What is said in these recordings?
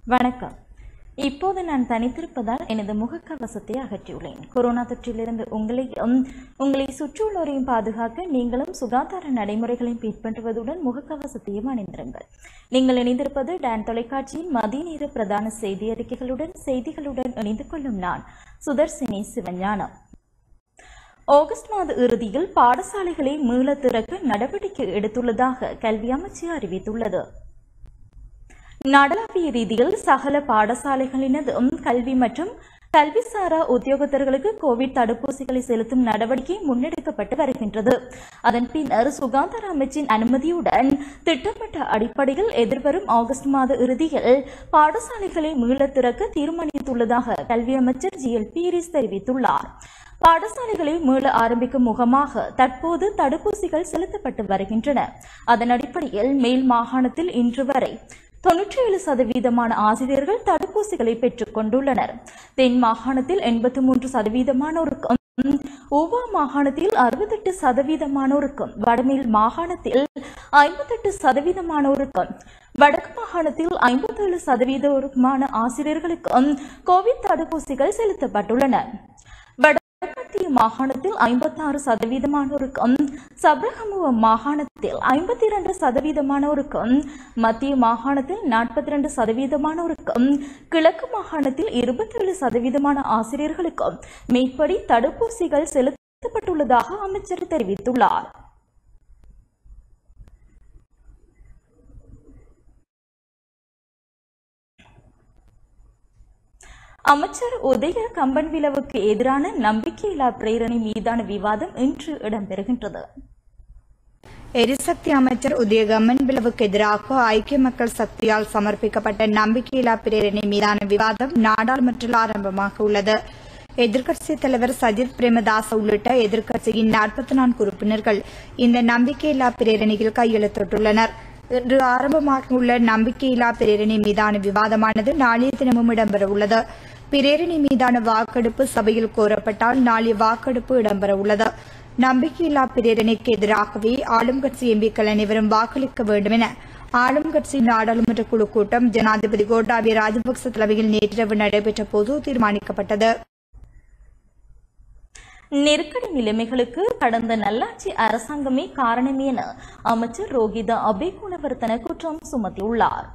வணக்கம் இப்போது நான் தனித்திருப்பதால் எனது முகக்கவசத்தை அகற்றியுள்ளேன் கொரோனா தொற்றிலிருந்து உங்களையும் உங்களை சுற்றியுள்ளோரையும் பாதுகாக்க நீங்களும் சுகாதார நடைமுறைகளையும் பின்பற்றுவதுடன் முகக்கவசத்தையும் அணிந்திருங்கள் நீங்கள் இணைந்திருப்பது டான் தொலைக்காட்சியின் மதிய நேர பிரதான செய்தி அறிக்கைகளுடன் செய்திகளுடன் இணைந்து கொள்ளும் நான் சுதர்சினி சிவஞானம் ஆகஸ்ட் மாத இறுதியில் பாடசாலைகளை மீள திறக்க நடவடிக்கை எடுத்துள்ளதாக கல்வி அமைச்சு அறிவித்துள்ளது நாடளாவிய ரீதியில் சகல பாடசாலைகளினதும் கல்வி மற்றும் கல்விசாரா உத்தியோகத்தர்களுக்கு கோவிட் தடுப்பூசிகளை செலுத்தும் நடவடிக்கை முன்னெடுக்கப்பட்டு வருகின்றது அதன் பின்னர் சுகாதார அமைச்சின் அனுமதியுடன் திட்டமிட்ட அடிப்படையில் எதிர்வரும் ஆகஸ்ட் மாத இறுதியில் பாடசாலைகளை மீள திறக்க தீர்மானித்துள்ளதாக கல்வி அமைச்சர் ஜி எல் பீரிஸ் தெரிவித்துள்ளார் பாடசாலைகளை மீள ஆரம்பிக்கும் முகமாக தற்போது தடுப்பூசிகள் செலுத்தப்பட்டு வருகின்றன அதன் அடிப்படையில் மேல் மாகாணத்தில் இன்று வரை தொன்னூற்றி ஏழு சதவீதமான ஆசிரியர்கள் தடுப்பூசிகளை பெற்றுக் கொண்டுள்ளனர் தென் மாகாணத்தில் எண்பத்தி மூன்று சதவீதமானோருக்கும் ஊவா மாகாணத்தில் அறுபத்தெட்டு சதவீதமானோருக்கும் வடமேல் மாகாணத்தில் ஐம்பத்தெட்டு சதவீதமானோருக்கும் வடக்கு மாகாணத்தில் ஐம்பத்தேழு சதவீதமான ஆசிரியர்களுக்கும் கோவிட் தடுப்பூசிகள் செலுத்தப்பட்டுள்ளன வடமத்திய மாகாணத்தில் ஐம்பத்தாறு சதவீதமானோருக்கும் சப்ரகமுவ மாகாணத்தில் ஐம்பத்தி இரண்டு சதவீதமானோருக்கும் மத்திய மாகாணத்தில் நாற்பத்தி இரண்டு சதவீதமானோருக்கும் கிழக்கு மாகாணத்தில் இருபத்தேழு சதவீதமான ஆசிரியர்களுக்கும் மேற்படி தடுப்பூசிகள் செலுத்தப்பட்டுள்ளதாக அமைச்சர் தெரிவித்துள்ளார் அமைச்சர் உதய கம்பன்விலவுக்கு எதிரான நம்பிக்கையில்லா பிரேரணை மீதான விவாதம் இன்று இடம்பெறுகின்றது எரிசக்தி அமைச்சர் உதயகம்மன் பிளவுக்கு எதிராக ஐக்கிய மக்கள் சக்தியால் சமர்ப்பிக்கப்பட்ட நம்பிக்கையில்லா பிரேரணை மீதான விவாதம் நாடாளுமன்றத்தில் ஆரம்பமாக உள்ளது எதிர்க்கட்சித் தலைவர் சஜித் பிரேமதாஸ் உள்ளிட்ட எதிர்க்கட்சியின் நாற்பத்தி நான்கு உறுப்பினர்கள் இந்த நம்பிக்கையில்லா பிரேரணையில் கையெழுத்திட்டுள்ளனர் இன்று ஆரம்பமாகியுள்ள நம்பிக்கையில்லா பிரேரணை மீதான விவாதமானது நாளைய தினமும் இடம்பெறவுள்ளது பிரேரணை மீதான வாக்கெடுப்பு சபையில் கோரப்பட்டால் நாளைய வாக்கெடுப்பு இடம்பெறவுள்ளது நம்பிக்கையில்லா பிரேரணைக்கு எதிராகவே ஆளும் கட்சி எம்பிக்கள் அனைவரும் வாக்களிக்க வேண்டும் என ஆளும் கட்சி நாடாளுமன்ற குழு கூட்டம் ஜனாதிபதி கோட்டாபய ராஜபக்ச தலைமையில் நேற்றிரவு நடைபெற்ற போது தீர்மானிக்கப்பட்டது நெருக்கடி நிலைமைகளுக்கு கடந்த நல்லாட்சி அரசாங்கமே காரணம் என அமைச்சர் ரோகிதா அபேகுணவர்த்தன குற்றம் சுமத்தியுள்ளார்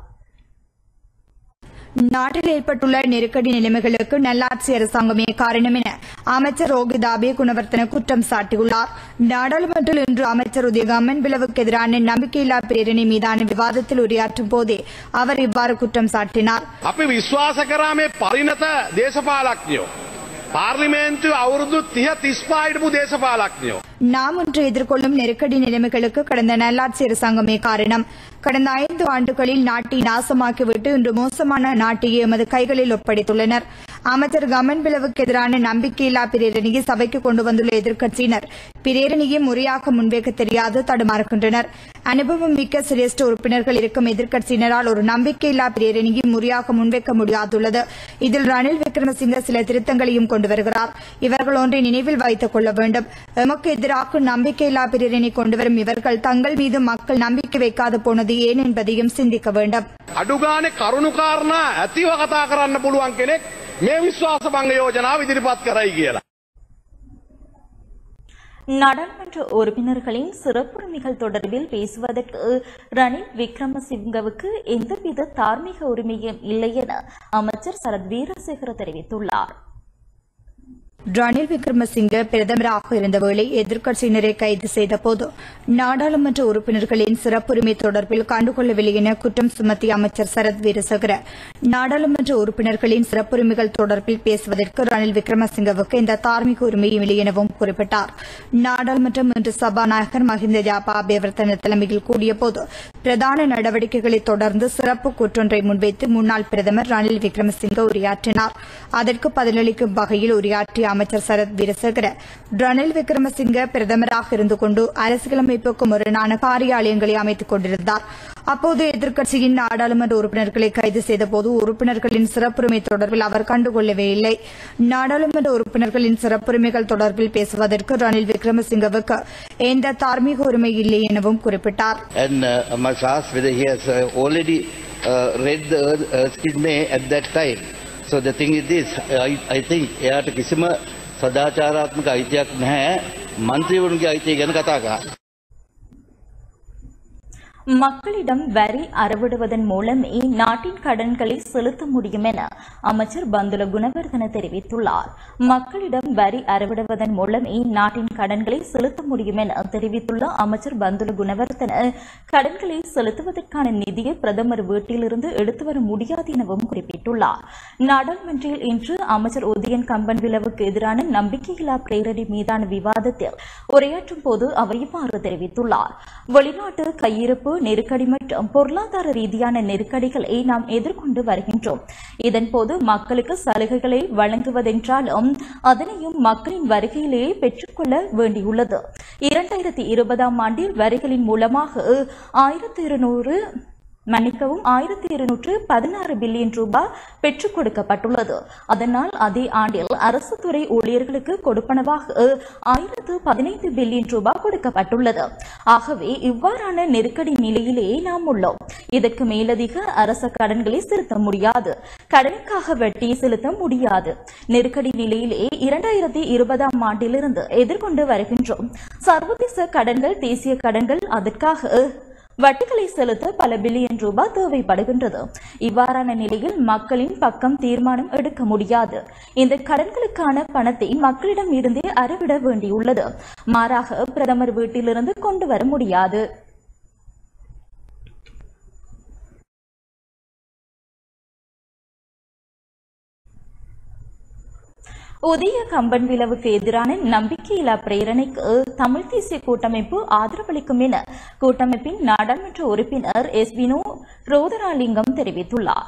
நாட்டில் ஏற்பட்டுள்ள நெருக்கடி நிலைமைகளுக்கு நல்லாட்சி அரசாங்கமே காரணம் என அமைச்சர் ரோகிதாபே குணவர்த்தன குற்றம் சாட்டியுள்ளார் நாடாளுமன்றத்தில் இன்று அமைச்சர் உதயகாமன் பிளவுக்கு எதிரான நம்பிக்கையில்லா பிரேரணை மீதான விவாதத்தில் உரையாற்றும் போதே அவர் இவ்வாறு குற்றம் சாட்டினார் අපි විශ්වාස කරා මේ පරිණත දේශපාලක්ඥයෝ. පාර්ලිමේන්තු අවුරුදු තිය තිස්පායිටපු දේශපාලක්ඥයෝ. நாம் இன்று எதிர்கொள்ளும் நெருக்கடி நிலைமைகளுக்கு கடந்த நல்லாட்சி அரசாங்கமே காரணம் கடந்த ஐந்து ஆண்டுகளில் நாட்டை நாசமாக்கிவிட்டு இன்று மோசமான நாட்டையே எமது கைகளில் ஒப்படைத்துள்ளனர் அமைச்சர் கமன் பிளவுக்கு எதிரான நம்பிக்கையில்லா பிரேரணியை சபைக்கு கொண்டு வந்துள்ள எதிர்க்கட்சியினர் பிரேரணியை முறையாக முன்வைக்க தெரியாது தடுமாறுகின்றனர் அனுபவம் மிக்க சிரேஷ்ட உறுப்பினர்கள் இருக்கும் எதிர்க்கட்சியினரால் ஒரு நம்பிக்கையில்லா பிரேரணியை முறையாக முன்வைக்க முடியாதுள்ளது இதில் ரணில் விக்ரமசிங்க சில திருத்தங்களையும் கொண்டு வருகிறார் இவர்கள் ஒன்றை நினைவில் வைத்துக் கொள்ள வேண்டும் எமக்கு எதிராக நம்பிக்கையில்லா பிரேரணை கொண்டுவரும் இவர்கள் தங்கள் மீது மக்கள் நம்பிக்கை வைக்காது போனது ஏன் என்பதையும் சிந்திக்க வேண்டும் අඩුගානෙ කරුණුකාරණා ඇතිව කතා කරන්න පුළුවන් කෙනෙක් මේ විශ්වාස බංග යෝජනාව ඉදිරිපත් කරයි කියලා. நாடாளுமன்ற உறுப்பினர்களின் சிறப்புரிமைகள் தொடர்பில் பேசுவதற்கு ரணில் விக்ரமசிங்கவுக்கு எந்தவித தார்மீக உரிமையும் இல்லை என அமைச்சர் சரத் வீரசேகர தெரிவித்துள்ளார் ரணில் விக்ரமசிங்க பிரதமராக இருந்தவேளை எதிர்க்கட்சியினரை கைது செய்தபோது நாடாளுமன்ற உறுப்பினர்களின் சிறப்புரிமை தொடர்பில் கண்டுகொள்ளவில்லை என குற்றம் சுமத்திய அமைச்சர் சரத் வீரசேகர நாடாளுமன்ற உறுப்பினர்களின் சிறப்புரிமைகள் தொடர்பில் பேசுவதற்கு ரணில் விக்ரமசிங்கவுக்கு எந்த தார்மீக உரிமையும் இல்லை எனவும் குறிப்பிட்டார் நாடாளுமன்றம் இன்று சபாநாயகர் மஹிந்த ஜாபா அபேவர்த்தன தலைமையில் கூடியபோது பிரதான நடவடிக்கைகளை தொடர்ந்து சிறப்பு கூற்றொன்றை முன்வைத்து முன்னாள் பிரதமர் ரணில் விக்ரமசிங்க உரையாற்றினார் அதற்கு பதிலளிக்கும் வகையில் உரையாற்றிய அமைச்சர் சரத் வீரசேகர ரணில் விக்ரமசிங்க பிரதமராக இருந்து கொண்டு அரசியலமைப்புக்கு முரணான காரியாலயங்களை அமைத்துக் கொண்டிருந்தார் அப்போது எதிர்க்கட்சியின் நாடாளுமன்ற உறுப்பினர்களை கைது செய்தபோது உறுப்பினர்களின் சிறப்புரிமை தொடர்பில் அவர் கண்டுகொள்ளவே இல்லை நாடாளுமன்ற உறுப்பினர்களின் சிறப்புரிமைகள் தொடர்பில் பேசுவதற்கு ரணில் விக்ரமசிங்கவுக்கு எந்த தார்மீக உரிமை இல்லை எனவும் குறிப்பிட்டார் And uh, I must ask whether he has uh, already uh, read the Earth, Earth in May at that time. So the thing is this, I, I think එයාට කිසිම සදාචාරාත්මක අයිතියක් නැහැ මන්ත්‍රීවරුන්ගේ අයිතිය ගැන කතා කරන්න. மக்களிடம் வரி அறவிடுவதன் மூலமே நாட்டின் கடன்களை செலுத்த முடியும் என அமைச்சர் பந்துல குணவர்தன தெரிவித்துள்ளார் மக்களிடம் வரி அறவிடுவதன் மூலமே நாட்டின் கடன்களை செலுத்த முடியும் என தெரிவித்துள்ள அமைச்சர் பந்துல குணவர்தன கடன்களை செலுத்துவதற்கான நிதியை பிரதமர் வீட்டிலிருந்து எடுத்து வர முடியாது எனவும் குறிப்பிட்டுள்ளார் நாடாளுமன்றில் இன்று அமைச்சர் உதயன் கம்பன் விளவுக்கு எதிரான நம்பிக்கையில்லா பிரேரணை மீதான விவாதத்தில் உரையாற்றும் போது அவர் இவ்வாறு தெரிவித்துள்ளார் வெளிநாட்டு கையிருப்பு நெருக்கடி மற்றும் பொருளாதார ரீதியான நெருக்கடிகளை நாம் எதிர்கொண்டு வருகின்றோம் இதன்போது மக்களுக்கு சலுகைகளை வழங்குவதென்றாலும் அதனையும் மக்களின் வருகையிலேயே பெற்றுக்கொள்ள வேண்டியுள்ளது இரண்டாயிரத்தி இருபதாம் ஆண்டில் வரிகளின் மூலமாக ஆயிரத்தி இருநூறு மன்னிக்கவும் ஆயிரத்தி இருநூற்று பதினாறு பில்லியன் ரூபாய் பெற்றுக் கொடுக்கப்பட்டுள்ளது அதனால் அதே ஆண்டில் அரசு துறை ஊழியர்களுக்கு கொடுப்பனவாக ஆயிரத்து பதினைந்து பில்லியன் ரூபாய் கொடுக்கப்பட்டுள்ளது ஆகவே இவ்வாறான நெருக்கடி நிலையிலேயே நாம் உள்ளோம் இதற்கு மேலதிக அரச கடன்களை செலுத்த முடியாது கடனுக்காக வட்டி செலுத்த முடியாது நெருக்கடி நிலையிலே இரண்டாயிரத்தி இருபதாம் ஆண்டிலிருந்து எதிர்கொண்டு வருகின்றோம் சர்வதேச கடன்கள் தேசிய கடன்கள் அதற்காக வட்டிகளை செலுத்த பல பில்லியன் ரூபாய் தேவைப்படுகின்றது இவ்வாறான நிலையில் மக்களின் பக்கம் தீர்மானம் எடுக்க முடியாது இந்த கடன்களுக்கான பணத்தை மக்களிடம் இருந்தே அறவிட வேண்டியுள்ளது மாறாக பிரதமர் வீட்டிலிருந்து கொண்டு வர முடியாது உதய கம்பன் விளவுக்கு எதிரான நம்பிக்கையில்லா பிரேரணைக்கு தமிழ் தேசிய கூட்டமைப்பு ஆதரவளிக்கும் என கூட்டமைப்பின் நாடாளுமன்ற உறுப்பினர் எஸ் வினோ ரோதராலிங்கம் தெரிவித்துள்ளார்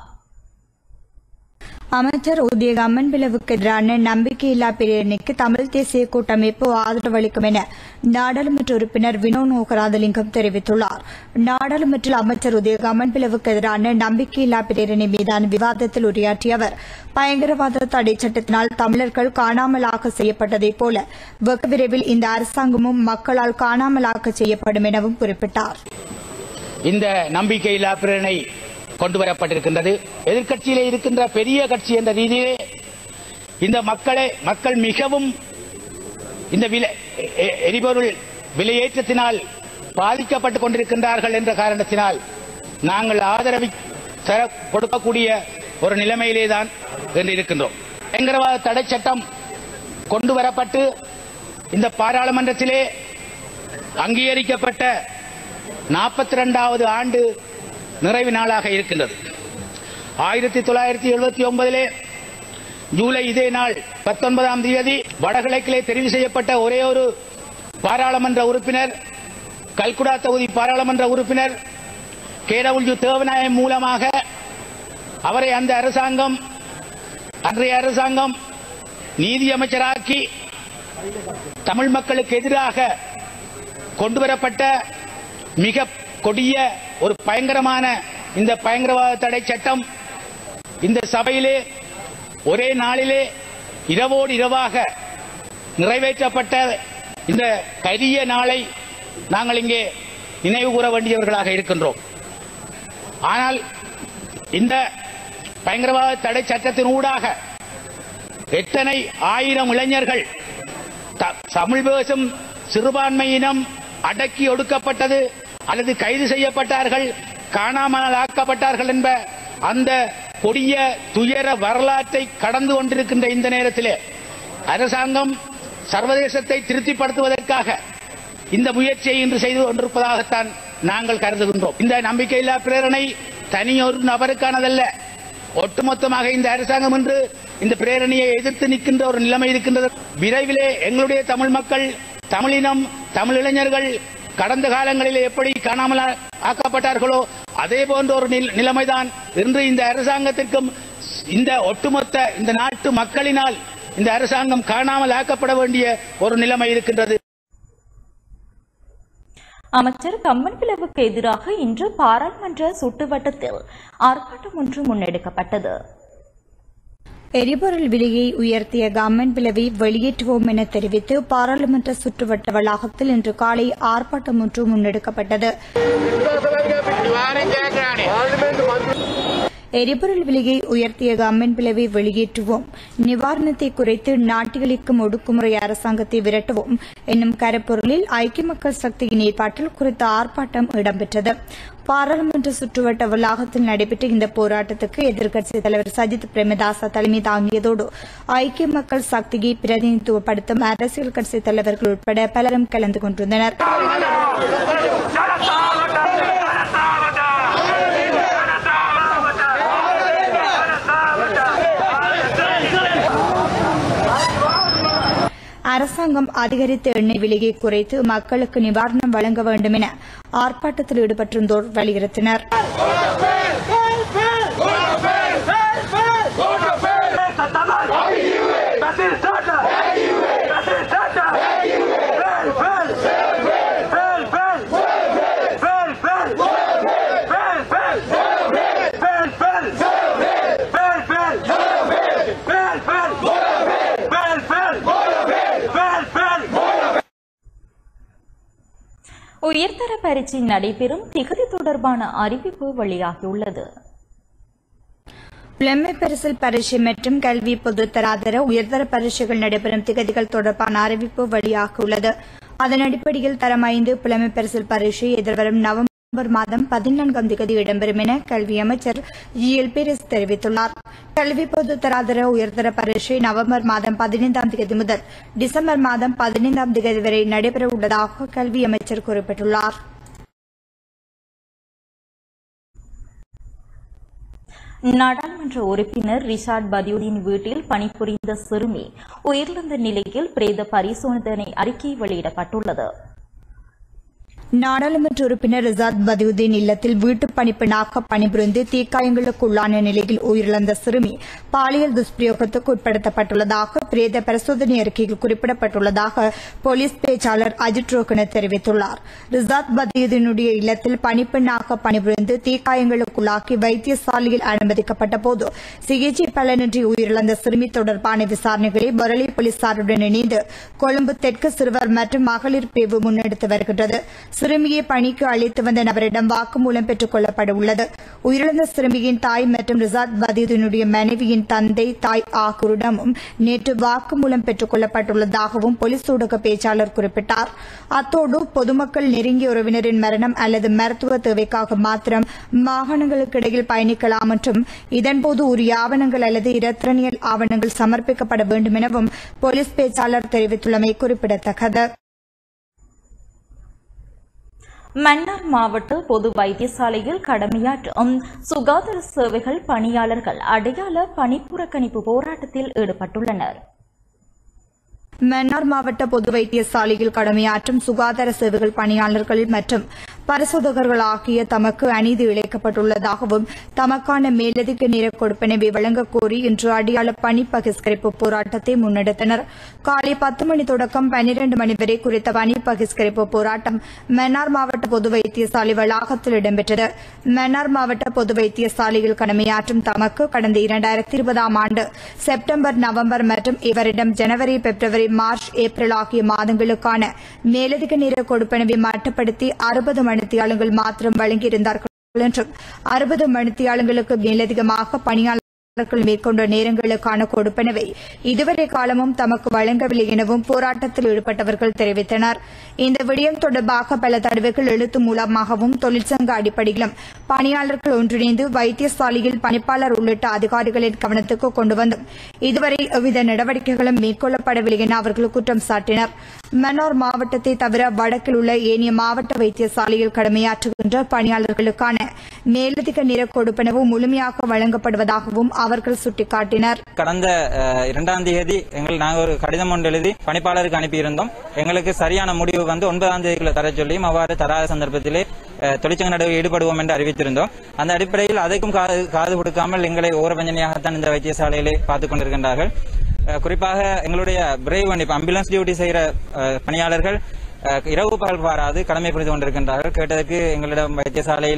அமைச்சர் உதயகம்மன் பிளவுக்கு எதிரான நம்பிக்கையில்லா பிரேரணைக்கு தமிழ் தேசிய கூட்டமைப்பு ஆதரவளிக்கும் என நாடாளுமன்ற உறுப்பினர் வினோ நோகராதலிங்கம் தெரிவித்துள்ளார் நாடாளுமன்றில் அமைச்சர் உதயகம்மன் பிளவுக்கு எதிரான நம்பிக்கையில்லா பிரேரணை மீதான விவாதத்தில் உரையாற்றிய அவர் பயங்கரவாத தடை சட்டத்தினால் தமிழர்கள் காணாமலாக செய்யப்பட்டதைப் போல வெகு விரைவில் இந்த அரசாங்கமும் மக்களால் காணாமலாக்க செய்யப்படும் எனவும் குறிப்பிட்டார் இந்த நம்பிக்கையில்லா பிரேரணை கொண்டு வரப்பட்டிருக்கின்றது எதிர்க்கட்சியிலே இருக்கின்ற பெரிய கட்சி என்ற ரீதியிலே இந்த மக்களை மக்கள் மிகவும் இந்த விலை எ- எரிபொருள் விலையேற்றத்தினால் பாதிக்கப்பட்டுக் கொண்டிருக்கின்றார்கள் என்ற காரணத்தினால் நாங்கள் ஆதரவை தர கொடுக்கக்கூடிய ஒரு நிலைமையிலே தான் என்று இருக்கின்றோம் பயங்கரவாத தடை சட்டம் கொண்டு வரப்பட்டு இந்த பாராளுமன்றத்திலே அங்கீகரிக்கப்பட்ட நாற்பத்தி ரெண்டாவது ஆண்டு நிறைவு நாளாக இருக்கின்றது ஆயிரத்தி தொள்ளாயிரத்தி எழுபத்தி ஒன்பதிலே ஜூலை இதே நாள் பத்தொன்பதாம் தேதி வடகிழக்கிலே தெரிவு செய்யப்பட்ட ஒரே ஒரு பாராளுமன்ற உறுப்பினர் கல்குடா தொகுதி பாராளுமன்ற உறுப்பினர் கேடவுல்ஜு தேவநாயகம் மூலமாக அவரை அந்த அரசாங்கம் அன்றைய அரசாங்கம் நீதி அமைச்சராக்கி தமிழ் மக்களுக்கு எதிராக கொண்டுவரப்பட்ட மிக கொடிய ஒரு பயங்கரமான இந்த பயங்கரவாத தடை சட்டம் இந்த சபையிலே ஒரே நாளிலே இரவோடு இரவாக நிறைவேற்றப்பட்ட இந்த கரிய நாளை நாங்கள் இங்கே நினைவு கூற வேண்டியவர்களாக இருக்கின்றோம் ஆனால் இந்த பயங்கரவாத தடை சட்டத்தின் ஊடாக எத்தனை ஆயிரம் இளைஞர்கள் த- தமிழ் பேசும் சிறுபான்மையினம் அடக்கி ஒடுக்கப்பட்டது அல்லது கைது செய்யப்பட்டார்கள் காணாமல் ஆக்கப்பட்டார்கள் என்ப அந்த கொடிய துயர வரலாற்றை கடந்து கொண்டிருக்கின்ற இந்த நேரத்திலே அரசாங்கம் சர்வதேசத்தை திருப்திப்படுத்துவதற்காக இந்த முயற்சியை இன்று செய்து கொண்டிருப்பதாகத்தான் நாங்கள் கருதுகின்றோம் இந்த நம்பிக்கையில்லா பிரேரணை தனியொரு நபருக்கானதல்ல ஒட்டுமொத்தமாக இந்த அரசாங்கம் இன்று இந்த பிரேரணையை எதிர்த்து நிற்கின்ற ஒரு நிலைமை இருக்கின்றது விரைவிலே எங்களுடைய தமிழ் மக்கள் தமிழினம் தமிழ் இளைஞர்கள் கடந்த காலங்களில் எப்படி காணாமல் ஆ- ஆக்கப்பட்டார்களோ அதே போன்ற ஒரு நில- நிலைமைதான் இன்று இந்த அரசாங்கத்திற்கும் இந்த ஒட்டுமொத்த இந்த நாட்டு மக்களினால் இந்த அரசாங்கம் காணாமல் ஆக்கப்பட வேண்டிய ஒரு நிலைமை இருக்கின்றது அமைச்சர் கம்மன் பிளவுக்கு எதிராக இன்று பாராளுமன்ற சுட்டுவட்டத்தில் ஆர்ப்பாட்டம் ஒன்று முன்னெடுக்கப்பட்டது எரிபொருள் விலையை உயர்த்திய கவர்மெண்ட் விளைவை வெளியேற்றுவோம் என தெரிவித்து பாராளுமன்ற சுற்றுவட்ட வளாகத்தில் இன்று காலை ஆர்ப்பாட்டம் ஒன்று முன்னெடுக்கப்பட்டது எரிபொருள் விலையை உயர்த்திய கவர்மெண்ட் விளைவை வெளியேற்றுவோம் நிவாரணத்தை குறைத்து நாட்டிகளுக்கும் ஒடுக்குமுறை அரசாங்கத்தை விரட்டுவோம் என்னும் கருப்பொருளில் ஐக்கிய மக்கள் சக்தியின் ஏற்பாட்டில் குறித்த ஆர்ப்பாட்டம் இடம்பெற்றது பாராளுமன்ற சுற்றுவட்ட வளாகத்தில் நடைபெற்ற இந்த போராட்டத்துக்கு எதிர்க்கட்சித் தலைவர் சஜித் பிரேமதாச தலைமை தாங்கியதோடு ஐக்கிய மக்கள் சக்தியை பிரதிநிதித்துவப்படுத்தும் அரசியல் கட்சித் தலைவர்கள் உட்பட பலரும் கலந்து கொண்டிருந்தனர் அரசாங்கம் அதிகரித்த எண்ணெய் விலையை குறைத்து மக்களுக்கு நிவாரணம் வழங்க வேண்டும் என ஆர்ப்பாட்டத்தில் ஈடுபட்டிருந்தோர் வலியுறுத்தினர் உயர்தர பரீட்சை நடைபெறும் திகதி தொடர்பான அறிவிப்பு வெளியாகியுள்ளது புலமை பரிசில் பரீட்சை மற்றும் கல்வி பொதுத்தராதர உயர்தர பரீட்சைகள் நடைபெறும் திகதிகள் தொடர்பான அறிவிப்பு வெளியாகியுள்ளது அதன் அடிப்படையில் தரம் ஐந்து புலமை பரிசில் பரீட்சை எதிர்வரும் நவம்பர் மாதம் பதினான்காம் திகதி இடம்பெறும் என கல்வி அமைச்சர் ஜி எல் பீரிஸ் தெரிவித்துள்ளார் கல்வி பொதுத்தராதர உயர்தர பரீட்சை நவம்பர் மாதம் பதினைந்தாம் திகதி முதல் டிசம்பர் மாதம் பதினைந்தாம் திகதி வரை நடைபெற உள்ளதாக கல்வி அமைச்சர் குறிப்பிட்டுள்ளார் நாடாளுமன்ற உறுப்பினர் ரிஷாட் பதியுதீன் வீட்டில் பணிபுரிந்த சிறுமி உயிரிழந்த நிலையில் பிரேத பரிசோதனை அறிக்கை வெளியிடப்பட்டுள்ளது நாடாளுமன்ற உறுப்பினர் ரிசாத் பதியுதீன் இல்லத்தில் வீட்டுப் பணிப்பெண்ணாக பணிபுரிந்து தீக்காயங்களுக்குள்ளான நிலையில் உயிரிழந்த சிறுமி பாலியல் துஷ்பிரயோகத்துக்கு உட்படுத்தப்பட்டுள்ளதாக பிரேத பரிசோதனை அறிக்கையில் குறிப்பிடப்பட்டுள்ளதாக போலீஸ் பேச்சாளர் அஜித் ரோகன தெரிவித்துள்ளார் ரிசாத் பதியுதீனுடைய இல்லத்தில் பணிப்பெண்ணாக பணிபுரிந்து தீக்காயங்களுக்குள்ளாக்கி வைத்தியசாலையில் அனுமதிக்கப்பட்ட போது சிகிச்சை பலனின்றி உயிரிழந்த சிறுமி தொடர்பான விசாரணைகளை பரளி போலீசாருடன் இணைந்து கொழும்பு தெற்கு சிறுவர் மற்றும் மகளிர் பிரிவு முன்னெடுத்து வருகின்றது சிறுமியை பணிக்கு அழைத்து வந்த நபரிடம் வாக்குமூலம் பெற்றுக் கொள்ளப்பட உள்ளது உயிரிழந்த சிறுமியின் தாய் மற்றும் ரிசாத் பதியுதீனுடைய மனைவியின் தந்தை தாய் ஆகியோரிடமும் நேற்று வாக்குமூலம் பெற்றுக் கொள்ளப்பட்டுள்ளதாகவும் போலீஸ் ஊடக பேச்சாளர் குறிப்பிட்டார் அத்தோடு பொதுமக்கள் நெருங்கிய உறவினரின் மரணம் அல்லது மருத்துவ தேவைக்காக மாத்திரம் மாகாணங்களுக்கு இடையில் பயணிக்கலாம் என்றும் இதன்போது உரிய ஆவணங்கள் அல்லது இரத்திரனியல் ஆவணங்கள் சமர்ப்பிக்கப்பட வேண்டும் எனவும் போலீஸ் பேச்சாளர் தெரிவித்துள்ளமை குறிப்பிடத்தக்கது மன்னார் மாவட்ட பொது வைத்தியசாலையில் கடமையாற்றும் சுகாதார சேவைகள் பணியாளர்கள் அடையாள பணிப்புறக்கணிப்பு போராட்டத்தில் ஈடுபட்டுள்ளனர் மன்னார் மாவட்ட பொது வைத்தியசாலையில் கடமையாற்றும் சுகாதார சேவைகள் பணியாளர்கள் மற்றும் பரிசோதகர்கள் ஆகிய தமக்கு அநீதி இழைக்கப்பட்டுள்ளதாகவும் தமக்கான மேலதிக நேர கொடுப்பனவை வழங்கக் கோரி இன்று அடியாள பணி பகிஷ்கரிப்பு போராட்டத்தை முன்னெடுத்தனர் காலை பத்து மணி தொடக்கம் பன்னிரண்டு மணி வரை குறித்த பணி பகிஷ்கரிப்பு போராட்டம் மன்னார் மாவட்ட பொது வைத்தியசாலை வளாகத்தில் இடம்பெற்றது மன்னார் மாவட்ட பொது வைத்தியசாலையில் கடமையாற்றும் தமக்கு கடந்த இரண்டாயிரத்தி இருபதாம் ஆண்டு செப்டம்பர் நவம்பர் மற்றும் இவரிடம் ஜனவரி பிப்ரவரி மார்ச் ஏப்ரல் ஆகிய மாதங்களுக்கான மேலதிக நேர கொடுப்பனவை மட்டுப்படுத்தி அறுபது மணித்தியாளங்கள் மாத்திரம் வழங்கியிருந்தார்கள் என்றும் அறுபது மணித்தியாளங்களுக்கு மேலதிகமாக பணியாளர் அவர்கள் மேற்கொண்ட நேரங்களுக்கான கொடுப்பனவை இதுவரை காலமும் தமக்கு வழங்கவில்லை எனவும் போராட்டத்தில் ஈடுபட்டவர்கள் தெரிவித்தனர் இந்த விடயம் தொடர்பாக பல தடவைகள் எழுத்து மூலமாகவும் தொழிற்சங்க அடிப்படையிலும் பணியாளர்கள் ஒன்றிணைந்து வைத்தியசாலையில் பணிப்பாளர் உள்ளிட்ட அதிகாரிகளின் கவனத்துக்கு கொண்டு வந்தும் இதுவரை எவ்வித நடவடிக்கைகளும் மேற்கொள்ளப்படவில்லை என அவர்கள் குற்றம் சாட்டினர் மன்னார் மாவட்டத்தை தவிர வடக்கில் உள்ள ஏனைய மாவட்ட வைத்தியசாலையில் கடமையாற்றுகின்ற பணியாளர்களுக்கான மேலதிக நிற கொடுப்பனவு முழுமையாக வழங்கப்படுவதாகவும் அவர்கள் சுட்டிக்காட்டினர் கடந்த அஹ், இரண்டாம் தேதி எங்கள் நாங்கள் ஒரு கடிதம் ஒன்று எழுதி பணிப்பாளருக்கு அனுப்பியிருந்தோம் எங்களுக்கு சரியான முடிவு வந்து ஒன்பதாம் தேதிக்குள்ள தர சொல்லியும் அவ்வாறு தராத சந்தர்ப்பத்திலே அஹ், தொழிற்சங்க நடவடிக்கை ஈடுபடுவோம் என்று அறிவித்திருந்தோம் அந்த அடிப்படையில் அதற்கும் காது காது கொடுக்காமல் எங்களை ஓரவஞ்சனையாகத்தான் இந்த வைத்தியசாலையிலே பார்த்துக் கொண்டிருக்கின்றார்கள் அஹ், குறிப்பாக எங்களுடைய பிரேவ் வண்டி அம்புலன்ஸ் டியூட்டி செய்கிற அஹ், பணியாளர்கள் அஹ், இரவு பகல் பாராது கடமை புரிந்து கொண்டிருக்கின்றார்கள் கேட்டதற்கு எங்களிடம் வைத்தியசாலையிலே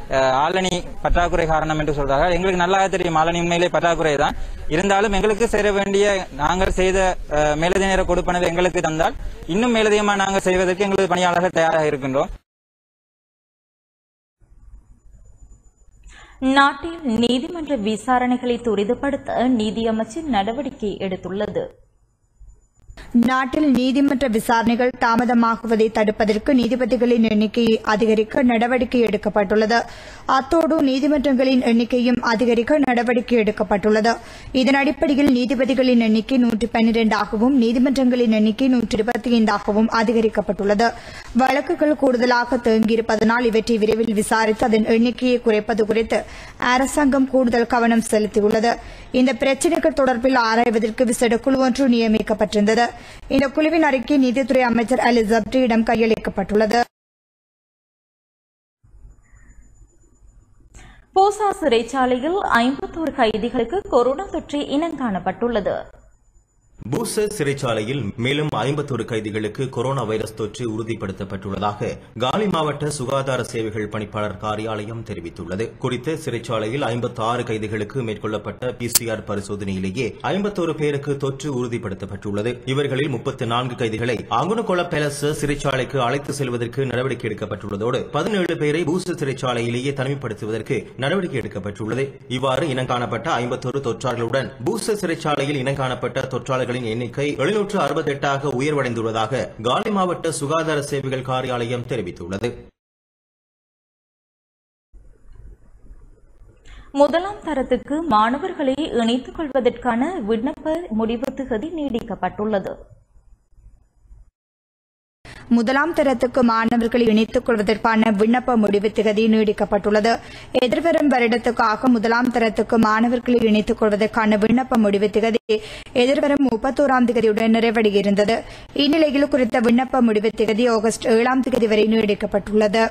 அஹ், ஆளணி பற்றாக்குறை காரணம் என்று சொல்றார்கள் எங்களுக்கு நல்லா தெரியும் ஆளணி உண்மையிலே பற்றாக்குறை தான் இருந்தாலும் எங்களுக்கு சேர வேண்டிய நாங்கள் செய்த அஹ், மேலதிக நேர கொடுப்பனவை எங்களுக்கு தந்தால் இன்னும் மேலதிகமாக நாங்கள் செய்வதற்கு எங்களது பணியாளர்கள் தயாராக இருக்கின்றோம் நாட்டில் நீதிமன்ற விசாரணைகளை துரிதப்படுத்த நீதியமைச்சு நடவடிக்கை எடுத்துள்ளது நாட்டில் நீதிமன்ற விசாரணைகள் தாமதமாகுவதை தடுப்பதற்கு நீதிபதிகளின் எண்ணிக்கையை அதிகரிக்க நடவடிக்கை எடுக்கப்பட்டுள்ளது அத்தோடு நீதிமன்றங்களின் எண்ணிக்கையும் அதிகரிக்க நடவடிக்கை எடுக்கப்பட்டுள்ளது இதன் அடிப்படையில் நீதிபதிகளின் எண்ணிக்கை நூற்றி பன்னிரண்டாகவும் நீதிமன்றங்களின் எண்ணிக்கை நூற்றி இருபத்தி ஐந்தாகவும் அதிகரிக்கப்பட்டுள்ளது வழக்குகள் கூடுதலாக தேங்கியிருப்பதனால் இவற்றை விரைவில் விசாரித்து அதன் எண்ணிக்கையை குறைப்பது குறித்து அரசாங்கம் கூடுதல் கவனம் செலுத்தியுள்ளது இந்த பிரச்சினைகள் தொடர்பில் ஆராய்வதற்கு விசேட குழு ஒன்று நியமிக்கப்பட்டிருந்தது இந்த குழுவின் அறிக்கை நீதித்துறை அமைச்சர் அலி ஜப்ரியிடம் கையளிக்கப்பட்டுள்ளது போசா சிறைச்சாலையில் ஐம்பத்தோரு கைதிகளுக்கு கொரோனா தொற்று இனங்காணப்பட்டுள்ளது பூச சிறைச்சாலையில் மேலும் ஐம்பத்தொரு கைதிகளுக்கு கொரோனா வைரஸ் தொற்று உறுதிப்படுத்தப்பட்டுள்ளதாக காலி மாவட்ட சுகாதார சேவைகள் பணிப்பாளர் காரியாலயம் தெரிவித்துள்ளது குறித்த சிறைச்சாலையில் ஐம்பத்தி ஆறு கைதிகளுக்கு மேற்கொள்ளப்பட்ட பிசிஆர் பரிசோதனையிலேயே ஐம்பத்தோரு பேருக்கு தொற்று உறுதிப்படுத்தப்பட்டுள்ளது இவர்களில் முப்பத்தி நான்கு கைதிகளை அங்குனகொள பேலஸ் சிறைச்சாலைக்கு அழைத்து செல்வதற்கு நடவடிக்கை எடுக்கப்பட்டுள்ளதோடு பதினேழு பேரை பூச சிறைச்சாலையிலேயே தனிமைப்படுத்துவதற்கு நடவடிக்கை எடுக்கப்பட்டுள்ளது இவ்வாறு இனங்காணப்பட்ட ஐம்பத்தொரு தொற்றாளர்களுடன் பூச சிறைச்சாலையில் இனங்காணப்பட்ட தொற்றாளர்களின் எண்ணிக்கை எழுநூற்று அறுபத்தி எட்டாக உயர்வடைந்துள்ளதாக காலி மாவட்ட சுகாதார சேவைகள் காரியாலயம் தெரிவித்துள்ளது முதலாம் தரத்துக்கு மாணவர்களை இணைத்துக் கொள்வதற்கான விண்ணப்ப முடிவு திகதி நீடிக்கப்பட்டுள்ளது முதலாம் தரத்துக்கு மாணவர்களை இணைத்துக் கொள்வதற்கான விண்ணப்ப முடிவு திகதி நீடிக்கப்பட்டுள்ளது எதிர்வரும் வருடத்துக்காக முதலாம் தரத்துக்கு மாணவர்களை இணைத்துக் கொள்வதற்கான விண்ணப்ப முடிவு திகதி எதிர்வரும் முப்பத்தோராம் திகதியுடன் நிறைவடையிருந்தது இந்நிலையில் குறித்த விண்ணப்ப முடிவு திகதி ஆகஸ்ட் ஏழாம் திகதி வரை நீடிக்கப்பட்டுள்ளது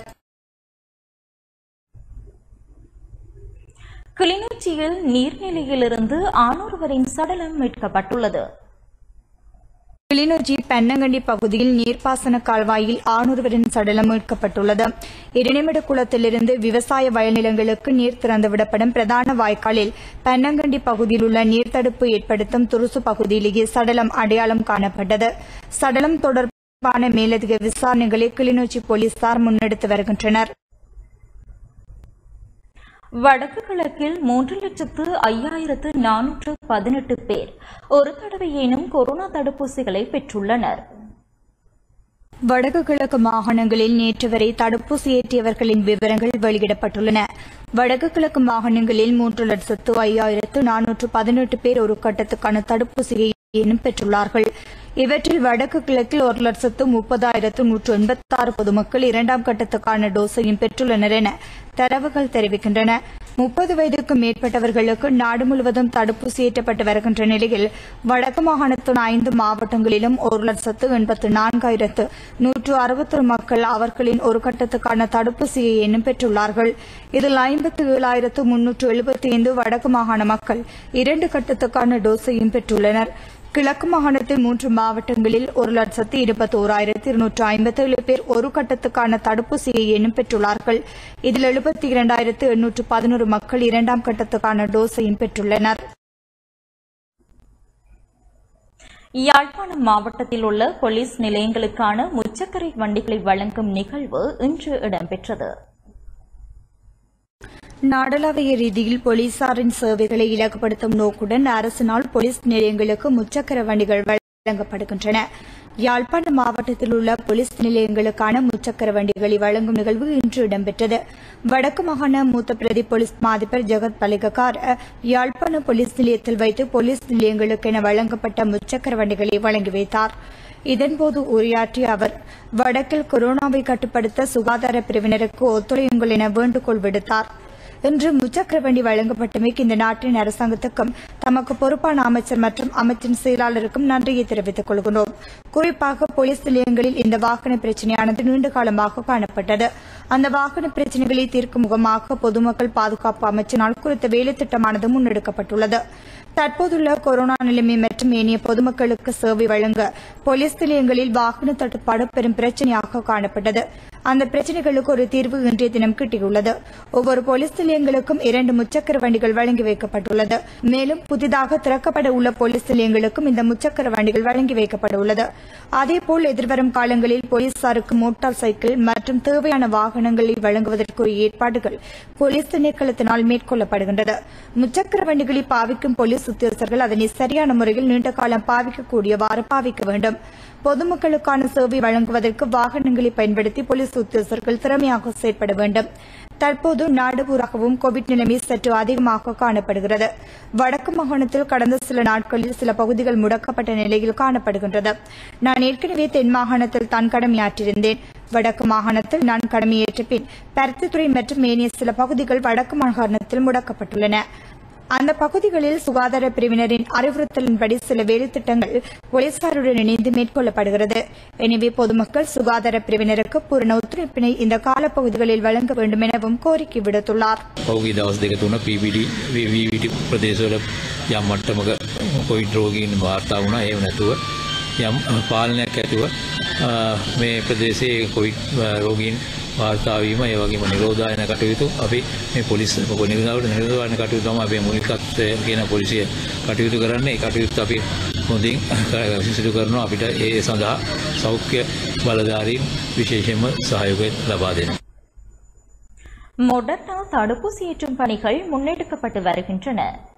கிளிநொச்சியில் நீர்நிலையிலிருந்து ஆணொருவரின் சடலம் மீட்கப்பட்டுள்ளது கிளிநொச்சி பென்னங்கண்டி பகுதியில் நீர்ப்பாசன கால்வாயில் ஆணொருவரின் சடலம் மீட்கப்பட்டுள்ளது இரணிமட குளத்திலிருந்து விவசாய வயல்நிலங்களுக்கு நீர் திறந்துவிடப்படும் பிரதான வாய்க்காலில் பென்னங்கண்டி பகுதியில் உள்ள நீர்த்தடுப்பு ஏற்படுத்தும் துருசு பகுதியிலேயே சடலம் அடையாளம் காணப்பட்டது சடலம் தொடர்பான மேலதிக விசாரணைகளை கிளிநொச்சி போலீசார் முன்னெடுத்து வருகின்றனர் வடக்கு கிழக்கில் மூன்று லட்சத்து ஐயாயிரத்து நானூற்று பதினெட்டு பேர் ஒரு தடவையேனும் கொரோனா தடுப்பூசிகளை பெற்றுள்ளனர் வடக்கு கிழக்கு மாகாணங்களில் நேற்று வரை தடுப்பூசி ஏற்றியவர்களின் விவரங்கள் வெளியிடப்பட்டுள்ளன வடக்கு கிழக்கு மாகாணங்களில் மூன்று லட்சத்து ஐயாயிரத்து நானூற்று பதினெட்டு பேர் ஒரு கட்டத்துக்கான தடுப்பூசியை ஏனும் பெற்றுள்ளார்கள் இவற்றில் வடக்கு கிழக்கில் ஒரு லட்சத்து முப்பதாயிரத்து நூற்று எண்பத்தாறு பொதுமக்கள் இரண்டாம் கட்டத்துக்கான டோஸையும் பெற்றுள்ளனர் என தரவுகள் தெரிவிக்கின்றன முப்பது வயதுக்கு மேற்பட்டவர்களுக்கு நாடு முழுவதும் தடுப்பூசி ஏற்றப்பட்டு வருகின்ற நிலையில் வடக்கு மாகாணத்தின் ஐந்து மாவட்டங்களிலும் ஒரு லட்சத்து எண்பத்து நான்காயிரத்து நூற்று அறுபத்தொரு மக்கள் அவர்களின் ஒரு கட்டத்துக்கான தடுப்பூசியை எண்ணும் பெற்றுள்ளார்கள் இதில் ஐம்பத்து ஏழாயிரத்து முன்னூற்று எழுபத்தி ஐந்து வடக்கு மாகாண மக்கள் இரண்டு கட்டத்துக்கான டோஸையும் பெற்றுள்ளனர் கிழக்கு மாகாணத்தில் மூன்று மாவட்டங்களில் ஒரு லட்சத்து இருபத்தோராயிரத்து இருநூற்று ஐம்பத்தேழு பேர் ஒரு கட்டத்துக்கான தடுப்பூசியை எண்ணும் பெற்றுள்ளார்கள் இதில் எழுபத்தி இரண்டாயிரத்து எண்ணூற்று பதினோரு மக்கள் இரண்டாம் கட்டத்துக்கான டோஸையும் பெற்றுள்ளனர் யாழ்ப்பாணம் மாவட்டத்தில் உள்ள போலீஸ் நிலையங்களுக்கான முச்சக்கரை வண்டிகளை வழங்கும் நிகழ்வு இன்று இடம்பெற்றது நாடளாவிய ரீதியில் போலீசாரின் சேவைகளை இலகுப்படுத்தும் நோக்குடன் அரசினால் போலீஸ் நிலையங்களுக்கு முச்சக்கர வண்டிகள் வழங்கப்படுகின்றன யாழ்ப்பாண மாவட்டத்தில் உள்ள போலீஸ் நிலையங்களுக்கான முச்சக்கர வண்டிகளை வழங்கும் நிகழ்வு இன்று இடம்பெற்றது வடக்கு மாகாண மூத்த பிரதி போலீஸ் மாதிபர் ஜெகத் பலிகக்கார் யாழ்ப்பாண போலீஸ் நிலையத்தில் வைத்து போலீஸ் நிலையங்களுக்கென வழங்கப்பட்ட முச்சக்கர வண்டிகளை வழங்கி வைத்தார் இதன்போது உரையாற்றிய அவர் வடக்கில் கொரோனாவை கட்டுப்படுத்த சுகாதார பிரிவினருக்கு ஒத்துழையுங்கள் என வேண்டுகோள் விடுத்தார் இன்று முச்சக்கர வண்டி வழங்கப்பட்டமைக்கு இந்த நாட்டின் அரசாங்கத்துக்கும் தமக்கு பொறுப்பான அமைச்சர் மற்றும் அமைச்சின் செயலாளருக்கும் நன்றியை தெரிவித்துக் கொள்கிறோம் குறிப்பாக போலீஸ் நிலையங்களில் இந்த வாகன பிரச்சினையானது நீண்ட காலமாக காணப்பட்டது அந்த வாகன பிரச்சினைகளை தீர்க்கும் முகமாக பொதுமக்கள் பாதுகாப்பு அமைச்சினால் குறித்த வேலை திட்டமானது முன்னெடுக்கப்பட்டுள்ளது தற்போதுள்ள கொரோனா நிலைமை மற்றும் ஏனைய பொதுமக்களுக்கு சேவை வழங்க போலீஸ் நிலையங்களில் வாகன தட்டுப்பாடு பெரும் பிரச்சனையாக காணப்பட்டது அந்த பிரச்சினைகளுக்கு ஒரு தீர்வு இன்றைய தினம் கிட்டியுள்ளது ஒவ்வொரு போலீஸ் நிலையங்களுக்கும் இரண்டு முச்சக்கர வண்டிகள் வழங்கி வைக்கப்பட்டுள்ளது மேலும் புதிதாக திறக்கப்பட உள்ள போலீஸ் நிலையங்களுக்கும் இந்த முச்சக்கர வண்டிகள் வழங்கி வைக்கப்பட உள்ளது அதேபோல் எதிர்வரும் காலங்களில் போலீசாருக்கு மோட்டார் சைக்கிள் மற்றும் தேவையான வாகனங்களை வழங்குவதற்குரிய ஏற்பாடுகள் போலீஸ் திணைக்களத்தினால் மேற்கொள்ளப்படுகின்றது முச்சக்கர வண்டிகளை பாவிக்கும் போலீஸ் உத்தியோகஸ்தர்கள் அதனை சரியான முறையில் நீண்ட காலம் பாவிக்கக்கூடியவாறு பாவிக்க வேண்டும் பொதுமக்களுக்கான சேவை வழங்குவதற்கு வாகனங்களை பயன்படுத்தி போலீஸ் உத்தியோகஸ்தர்கள் திறமையாக செயற்பட வேண்டும் தற்போது நாடு பூராகவும் கோவிட் நிலைமை சற்று அதிகமாக காணப்படுகிறது வடக்கு மாகாணத்தில் கடந்த சில நாட்களில் சில பகுதிகள் முடக்கப்பட்ட நிலையில் காணப்படுகின்றது நான் ஏற்கனவே தென் மாகாணத்தில் தான் கடமையாற்றியிருந்தேன் வடக்கு மாகாணத்தில் நான் கடமையேற்ற பின் பருத்தித்துறை மற்றும் ஏனைய சில பகுதிகள் வடக்கு மாகாணத்தில் முடக்கப்பட்டுள்ளன அந்த பகுதிகளில் சுகாதார பிரிவினரின் அறிவுறுத்தலின்படி சில வேலைத்திட்டங்கள் போலீசாருடன் இணைந்து மேற்கொள்ளப்படுகிறது எனவே பொதுமக்கள் சுகாதார பிரிவினருக்கு பூரண ஒத்துழைப்பினை இந்த காலப்பகுதிகளில் வழங்க வேண்டும் எனவும் கோரிக்கை விடுத்துள்ளார் පෞගී දවස් දෙක තුන PBD VVT ප්‍රදේශවල යම් මට්ටමක කොයිඩ් රෝගීන් වාර්තා වුණා ඒව නැතුව යම් පාලනයක් ඇතුව අ, මේ ප්‍රදේශයේ කොයිඩ් රෝගීන් වාර්තාවීම ඒ වගේම නිරෝධායන කටයුතු අපි මේ පොලිස් නිරෝධාවට නිරෝධායන කටයුතු තමයි අපේ මූලිකත්වය කියන පොලිසිය කටයුතු කරන්නේ ඒ කටයුතු අපි හොඳින් සිදු කරනවා අපිට ඒ සඳහා සෞඛ්‍ය බලධාරීන් විශේෂයෙන්ම සහයෝගය ලබා දෙනවා மொடர்னா தடுப்பூசி ஏற்றும் பணிகள் முன்னெடுக்கப்பட்டு வருகின்றன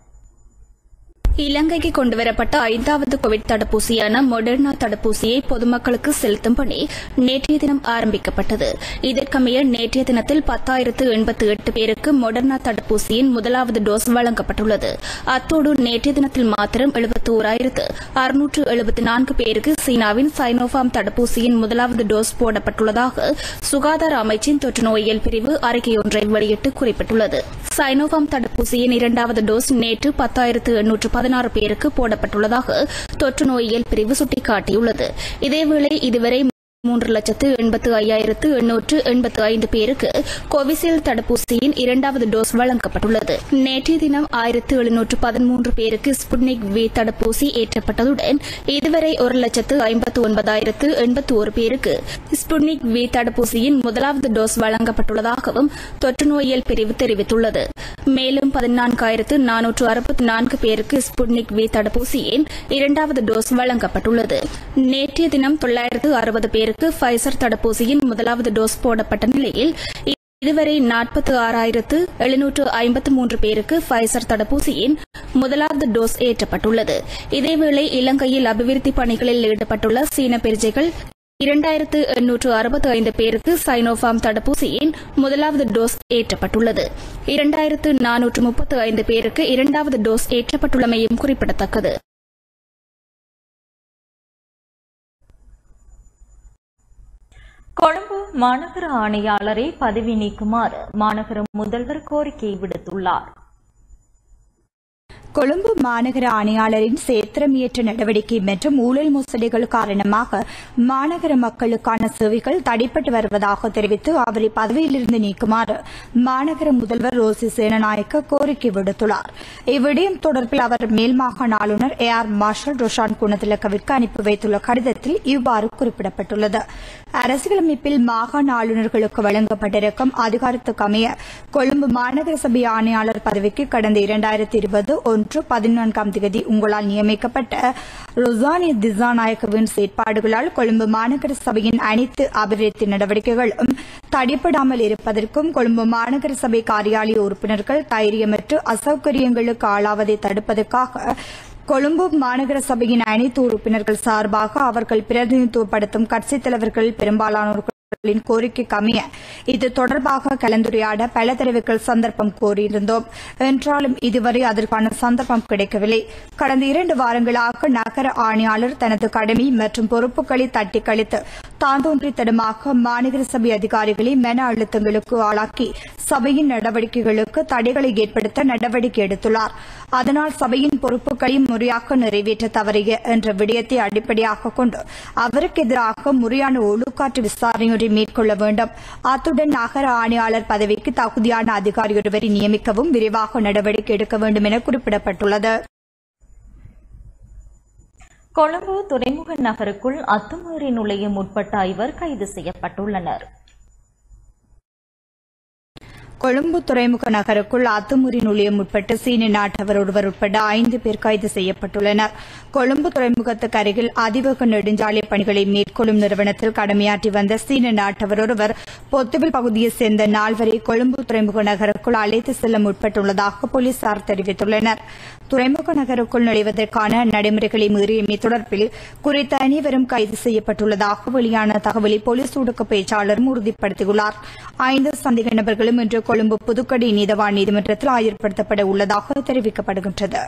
இலங்கைக்கு கொண்டுவரப்பட்ட ஐந்தாவது கோவிட் தடுப்பூசியான மொடர்னா தடுப்பூசியை பொதுமக்களுக்கு செலுத்தும் பணி நேற்றைய தினம் ஆரம்பிக்கப்பட்டது இதற்கமைய நேற்றைய தினத்தில் பத்தாயிரத்து எண்பத்து எட்டு பேருக்கு மொடர்னா தடுப்பூசியின் முதலாவது டோஸ் வழங்கப்பட்டுள்ளது அத்தோடு நேற்றைய தினத்தில் மாத்திரம் எழுபத்தி ஓராயிரத்து அறுநூற்று எழுபத்தி நான்கு பேருக்கு சீனாவின் சைனோஃபார்ம் தடுப்பூசியின் முதலாவது டோஸ் போடப்பட்டுள்ளதாக சுகாதார அமைச்சின் தொற்று நோயியல் பிரிவு அறிக்கையொன்றை வெளியிட்டு குறிப்பிட்டுள்ளது சைனோஃபார்ம் தடுப்பூசியின் இரண்டாவது டோஸ் நேற்று பத்தாயிரத்து எண்ணூற்று பதினாறு பேருக்கு போடப்பட்டுள்ளதாக தொற்று நோயியல் பிரிவு சுட்டிக்காட்டியுள்ளது இதேவேளை இதுவரை மூன்று லட்சத்து எண்பத்து ஐயாயிரத்து எண்ணூற்று எண்பத்து ஐந்து பேருக்கு கோவிஷீல்டு தடுப்பூசியின் இரண்டாவது டோஸ் வழங்கப்பட்டுள்ளது நேற்றைய தினம் ஆயிரத்து எழுநூற்று பதிமூன்று பேருக்கு ஸ்புட்னிக் வி தடுப்பூசி ஏற்றப்பட்டதுடன் இதுவரை ஒரு லட்சத்து ஐம்பத்து ஒன்பதாயிரத்து எண்பத்து ஒரு பேருக்கு ஸ்புட்னிக் வி தடுப்பூசியின் முதலாவது டோஸ் வழங்கப்பட்டுள்ளதாகவும் தொற்று நோயியல் பிரிவு தெரிவித்துள்ளது மேலும் பதினான்காயிரத்து நானூற்று அறுபத்தி நான்கு பேருக்கு ஸ்புட்னிக் வி தடுப்பூசியின் இரண்டாவது டோஸ் வழங்கப்பட்டுள்ளது நேற்றைய தினம் தொள்ளாயிரத்து அறுபது பேருக்கு ஃபைசர் தடுப்பூசியின் முதலாவது டோஸ் போடப்பட்ட நிலையில் இதுவரை நாற்பத்தி ஆறாயிரத்து எழுநூற்று ஐம்பத்து மூன்று பேருக்கு ஃபைசர் தடுப்பூசியின் முதலாவது டோஸ் ஏற்றப்பட்டுள்ளது இதேவேளை இலங்கையில் அபிவிருத்தி பணிகளில் ஈடுபட்டுள்ள சீன பிரஜைகள் இரண்டாயிரத்து எண்ணூற்று அறுபத்தி ஐந்து பேருக்கு சைனோஃபார்ம் தடுப்பூசியின் முதலாவது டோஸ் ஏற்றப்பட்டுள்ளது இரண்டாயிரத்து நானூற்று முப்பத்து ஐந்து பேருக்கு இரண்டாவது டோஸ் ஏற்றப்பட்டுள்ளமையும் குறிப்பிடத்தக்கது கொழும்பு மாநகர ஆணையாளரை பதவி நீக்குமாறு மாநகர முதல்வர் கோரிக்கை விடுத்துள்ளார் கொழும்பு மாநகர ஆணையாளரின் சேத்திரமியற்ற நடவடிக்கை மற்றும் ஊழல் மோசடிகள் காரணமாக மாநகர மக்களுக்கான சேவைகள் தடைப்பட்டு வருவதாக தெரிவித்து அவரை பதவியிலிருந்து நீக்குமாறு மாநகர முதல்வர் ரோசி சேனநாயக்க கோரிக்கை விடுத்துள்ளார் இவ்விடயம் தொடர்பில் அவர் மேல் மாகாண ஆளுநர் ஏ ஆர் மார்ஷல் ரோஷான் குணத்திலக்கவிற்கு அனுப்பி வைத்துள்ள கடிதத்தில் இவ்வாறு குறிப்பிடப்பட்டுள்ளது அரசியலமைப்பில் மாகாண ஆளுநர்களுக்கு வழங்கப்பட்டிருக்கும் அதிகாரத்துக்கு அமைய கொழும்பு மாநகர சபை ஆணையாளர் பதவிக்கு கடந்த இரண்டாயிரத்தி இருபது ஒன்று பதினான்காம் தேதி உங்களால் நியமிக்கப்பட்ட ரொசானி திசாநாயக்கவின் செயற்பாடுகளால் கொழும்பு மாநகர சபையின் அனைத்து அபிவிருத்தி நடவடிக்கைகளும் தடைப்படாமல் இருப்பதற்கும் கொழும்பு மாநகர சபை காரியாலய உறுப்பினர்கள் தைரியமற்று அசௌகரியங்களுக்கு ஆளாவதை தடுப்பதற்காக கொழும்பு மாநகர சபையின் அனைத்து உறுப்பினர்கள் சார்பாக அவர்கள் பிரதிநிதித்துவப்படுத்தும் கட்சித் தலைவர்கள் பெரும்பாலானோர்கள் ின் கோரிக்கைக்கு அமைய இது தொடர்பாக கலந்துரையாட பல தடவைகள் சந்தர்ப்பம் கோரியிருந்தோம் என்றாலும் இதுவரை அதற்கான சந்தர்ப்பம் கிடைக்கவில்லை கடந்த இரண்டு வாரங்களாக நகர ஆணையாளர் தனது கடமை மற்றும் பொறுப்புகளை தட்டி கழித்து தாந்தோன்றித்தனமாக மாநகர சபை அதிகாரிகளை மன அழுத்தங்களுக்கு ஆளாக்கி சபையின் நடவடிக்கைகளுக்கு தடைகளை ஏற்படுத்த நடவடிக்கை எடுத்துள்ளார் அதனால் சபையின் பொறுப்புகளை முறையாக நிறைவேற்ற தவறிய என்ற விடயத்தை அடிப்படையாக கொண்டு அவருக்கு எதிராக முறையான ஒழுக்காற்று விசாரணையொன்றை மேற்கொள்ள வேண்டும் அத்துடன் நகர ஆணையாளர் பதவிக்கு தகுதியான அதிகாரி ஒருவரை நியமிக்கவும் விரைவாக நடவடிக்கை எடுக்க வேண்டும் என குறிப்பிடப்பட்டுள்ளது கொழும்பு துறைமுக நகருக்குள் அத்துமீறி நுழைய முற்பட்ட ஐவர் கைது செய்யப்பட்டுள்ளனர் கொழும்பு துறைமுக நகருக்குள் அத்துமுறி நுழைய முற்பட்டு சீன நாட்டவர் ஒருவர் உட்பட ஐந்து பேர் கைது செய்யப்பட்டுள்ளனர் கொழும்பு துறைமுகத்துக்கு அருகில் அதிவேக நெடுஞ்சாலை பணிகளை மேற்கொள்ளும் நிறுவனத்தில் கடமையாற்றி வந்த சீன நாட்டவர் ஒருவர் பொத்துவில் பகுதியைச் சேர்ந்த நால்வரை கொழும்பு துறைமுக நகருக்குள் அழைத்து செல்ல முற்பட்டுள்ளதாக போலீசார் தெரிவித்துள்ளனர் துறைமுக நகருக்குள் நுழைவதற்கான நடைமுறைகளை மீறியமை தொடர்பில் குறித்த அனைவரும் கைது செய்யப்பட்டுள்ளதாக வெளியான தகவலை போலீஸ் ஊடக பேச்சாளரும் உறுதிப்படுத்தியுள்ளார் ஐந்து சந்தேக நபர்களும் இன்று கொழும்பு புதுக்கடை நீதவான் நீதிமன்றத்தில் ஆஜர்படுத்தப்பட உள்ளதாக தெரிவிக்கப்படுகின்றது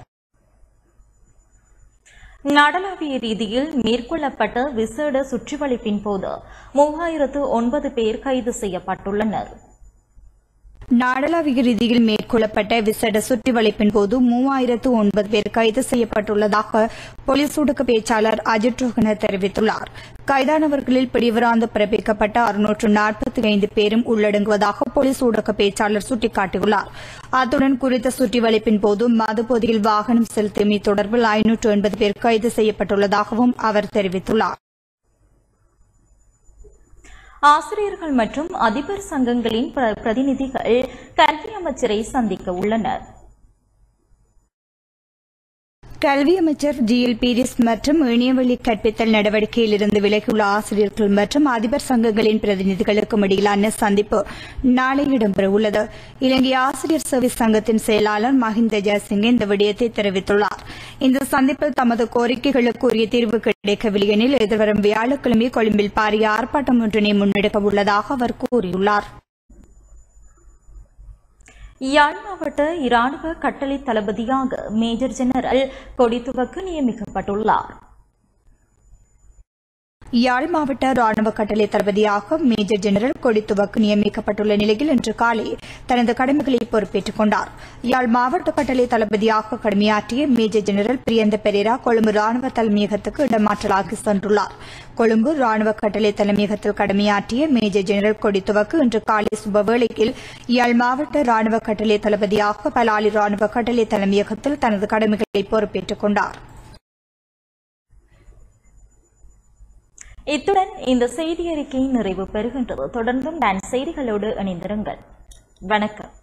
நாடளாவிய ரீதியில் மேற்கொள்ளப்பட்ட விசேட சுற்றிவளைப்பின் போது மூவாயிரத்து ஒன்பது பேர் கைது செய்யப்பட்டுள்ளனர் நாடளாவிய ரீதியில் மேற்கொள்ளப்பட்ட விசேட சுற்றிவளைப்பின் போது மூவாயிரத்து ஒன்பது பேர் கைது செய்யப்பட்டுள்ளதாக போலீஸ் ஊடக பேச்சாளர் அஜித் ரோஹன தெரிவித்துள்ளார் கைதானவர்களில் பிடிவராந்து பிறப்பிக்கப்பட்ட அறுநூற்று நாற்பத்தி ஐந்து பேரும் உள்ளடங்குவதாக போலீஸ் ஊடக பேச்சாளர் சுட்டிக்காட்டியுள்ளார் அத்துடன் குறித்த சுற்றிவளைப்பின் போது மதுபோதையில் வாகனம் செலுத்தியமை தொடர்பில் ஐநூற்று எண்பது பேர் கைது செய்யப்பட்டுள்ளதாகவும் அவர் தெரிவித்துள்ளார் ஆசிரியர்கள் மற்றும் அதிபர் சங்கங்களின் பிர- பிரதிநிதிகள் கல்வி அமைச்சரை சந்திக்க உள்ளனர் கல்வி அமைச்சர் ஜி எல் பீரிஸ் மற்றும் இணையவழி கற்பித்தல் நடவடிக்கையில் இருந்து விலகியுள்ள ஆசிரியர்கள் மற்றும் அதிபர் சங்கங்களின் பிரதிநிதிகளுக்கும் இடையிலான சந்திப்பு நாளை இடம்பெறவுள்ளது இலங்கை ஆசிரியர் சர்வீஸ் சங்கத்தின் செயலாளர் மஹிந்த ஜெயசிங் இந்த விடயத்தை தெரிவித்துள்ளார் இந்த சந்திப்பில் தமது கோரிக்கைகளுக்கு உரிய தீர்வு கிடைக்கவில்லை எனில் எதிர்வரும் வியாழக்கிழமை கொழும்பில் பாரிய ஆர்ப்பாட்டம் ஒன்றினை முன்னெடுக்க உள்ளதாக அவர் கூறியுள்ளார் யாழ் மாவட்ட இராணுவ கட்டளை தளபதியாக மேஜர் ஜெனரல் கொடித்துவக்கு நியமிக்கப்பட்டுள்ளார் யாழ் மாவட்ட ராணுவ கட்டளை தளபதியாக மேஜர் ஜெனரல் கொடித்துவக்கு நியமிக்கப்பட்டுள்ள நிலையில் இன்று காலை தனது கடமைகளை பொறுப்பேற்றுக் கொண்டார் யாழ் மாவட்ட கட்டளை தளபதியாக கடமையாற்றிய மேஜர் ஜெனரல் பிரியந்த பெரேரா கொழும்பு ராணுவ தலைமையகத்துக்கு இடமாற்றலாகி சென்றுள்ளார் கொழும்பு ராணுவ கட்டளை தலைமையகத்தில் கடமையாற்றிய மேஜர் ஜெனரல் கொடித்துவக்கு இன்று காலை சுபவேளையில் யாழ் மாவட்ட ராணுவ கட்டளை தளபதியாக பலாலி ராணுவ கட்டளை தலைமையகத்தில் தனது கடமைகளை பொறுப்பேற்றுக் கொண்டார் இத்துடன் இந்த செய்தி அறிக்கை நிறைவு பெறுகின்றது தொடர்ந்தும் நான் செய்திகளோடு இணைந்திருங்கள் வணக்கம்